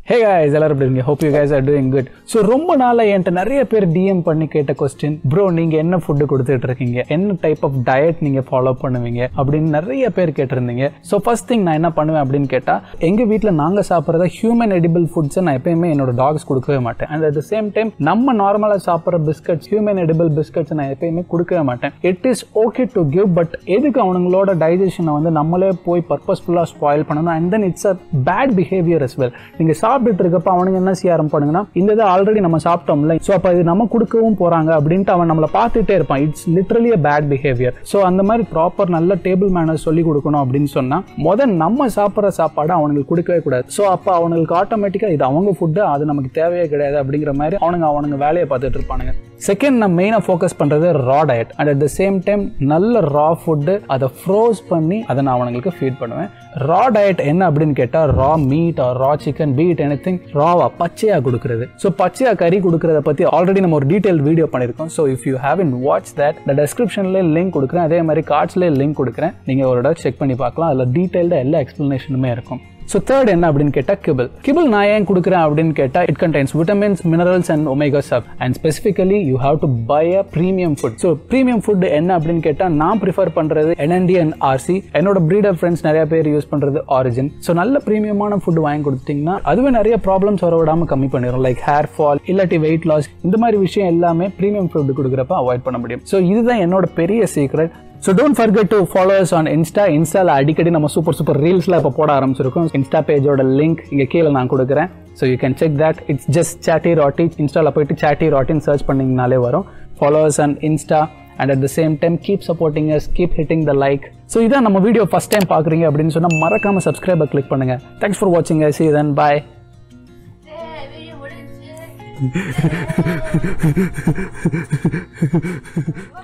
ஹே guys எல்லாரும் எப்படி இருக்கீங்க hope you guys are doing good so ரொம்ப நாளாக என்கிட்ட நிறைய பேர் டிஎம் பண்ணி கேட்ட கொஸ்டின் ப்ரோ நீங்கள் என்ன ஃபுட்டு கொடுத்துட்டு இருக்கீங்க என்ன டைப் ஆஃப் டயட் நீங்கள் ஃபாலோ பண்ணுவீங்க அப்படின்னு நிறைய பேர் கேட்டிருந்தீங்க ஸோ ஃபர்ஸ்ட் திங் நான் என்ன பண்ணுவேன் அப்படின்னு கேட்டால் எங்கள் வீட்டில் நாங்கள் சாப்பிட்றத ஹியூமன் எடிபிள் ஃபுட்ஸை நான் எப்பயுமே என்னோட டாக்ஸ் கொடுக்கவே மாட்டேன் and at the same time நம்ம நார்மலாக சாப்பிட்ற பிஸ்கட்ஸ் ஹியூமன் எடிபிள் பிஸ்கட்ஸ் நான் எப்பயுமே கொடுக்கவே மாட்டேன் it is okay to give but எதுக்கு அவனுங்களோட டைஜஷனை வந்து நம்மளே போய் பர்பஸ்ஃபுல்லாக ஸ்பாயில் பண்ணணும் and then it's a bad behaviour as well நீங்கள் சாப்பிட்டுட்டு இருக்கப்ப அவனுங்க என்ன செய்ய ஆரம்பிப்பானுங்கன்னா இந்த இதை ஆல்ரெடி நம்ம சாப்பிட்டோம்ல ஸோ அப்போ இது நம்ம கொடுக்கவும் போகிறாங்க அப்படின்ட்டு அவன் நம்மளை பார்த்துட்டே இருப்பான் it's literally a bad behaviour so அந்த மாதிரி ப்ராப்பர் நல்ல டேபிள் மேனர்ஸ் சொல்லி கொடுக்கணும் அப்படின்னு சொன்னால் முதல் நம்ம சாப்பிட்ற சாப்பாடு அவனுங்களுக்கு கொடுக்கவே கூடாது ஸோ அப்போ அவனுங்களுக்கு ஆட்டோமேட்டிக்காக இது அவங்க ஃபுட்டு அது நமக்கு தேவையே கிடையாது அப்படிங்கிற மாதிரி அவனுங்க அவனுங்க வேலையை பார்த்துட்டு இருப்பானுங்க செகண்ட் நான் மெயினாக ஃபோக்கஸ் பண்ணுறது raw diet and at the same time நல்ல ரா ஃபுட்டு அதை ஃப்ரோஸ் பண்ணி அதை நான் அவனுங்களுக்கு ஃபீட் பண்ணுவேன் ரா டயட் என்ன அப்படின்னு கேட்டால் raw meat or raw chicken beef anything ராவா பச்சையாக கொடுக்குறது ஸோ பச்சையாக கறி கொடுக்குறத பற்றி ஆல்ரெடி நம்ம ஒரு டீட்டெயில் வீடியோ பண்ணியிருக்கோம் so if you haven't watch that இந்த டெஸ்கிரிப்ஷன்லேயே லிங்க் கொடுக்குறேன் அதே மாதிரி கார்ட்ஸ்லேயே லிங்க் கொடுக்குறேன் நீங்கள் ஒரு தடவை செக் பண்ணி பார்க்கலாம் அதில் டீட்டெயில்டாக எல்லா எக்ஸ்ப்ளனேஷனுமே இருக்கும் ஸோ தேர்ட் என்ன அப்படின்னு கேட்டால் கிபிள் கிபிள் நான் ஏன் கொடுக்குறேன் அப்படின்னு கேட்டால் it contains vitamins minerals and omega சப் and specifically you have to buy a premium food so premium food என்ன அப்படின்னு கேட்டால் நான் ப்ரிஃபர் பண்ணுறது என்என்டி அண்ட் ஆர்சி என்னோட ப்ரீடர் ஃப்ரெண்ட்ஸ் நிறைய பேர் யூஸ் பண்ணுறது ஆரிஜின் ஸோ நல்ல ப்ரீமியமான ஃபுட் வாங்கி கொடுத்தீங்கன்னா அதுவே நிறைய ப்ராப்ளம்ஸ் வர விடாமல் கம்மி பண்ணிடும் லைக் ஹேர் ஃபால் இல்லாட்டி வெயிட் லாஸ் இந்த மாதிரி விஷயம் எல்லாமே ப்ரீமியம் ஃபுட் கொடுக்குறப்ப அவாய்ட் பண்ண முடியும் ஸோ இதுதான் என்னோட பெரிய secret so don't forget to follows on insta இன்ஸ்டாவில் அடிக்கடி நம்ம சூப்பர் சூப்பர் ரீல்ஸ்லாம் இப்போ போட ஆரம்பிச்சிருக்கோம் இன்ஸ்டா பேஜோட லிங்க் இங்கே கீழே நான் கொடுக்குறேன் so you can check that it's just chatty ratty இன்ஸ்டாவில் போயிட்டு சாட்டி ராட்டின்னு சர்ச் பண்ணிங்கனாலே வரும் followers and insta and at the same time keep supporting us keep hitting the like so இதான் நம்ம வீடியோ ஃபஸ்ட் டைம் பார்க்குறீங்க அப்படின்னு சொன்னால் மறக்காமல் சப்ஸ்கிரைபர் கிளிக் பண்ணுங்கள் தேங்க்ஸ் ஃபார் வாட்சிங் சி தென் பாய் வீடியோ முடிஞ்சு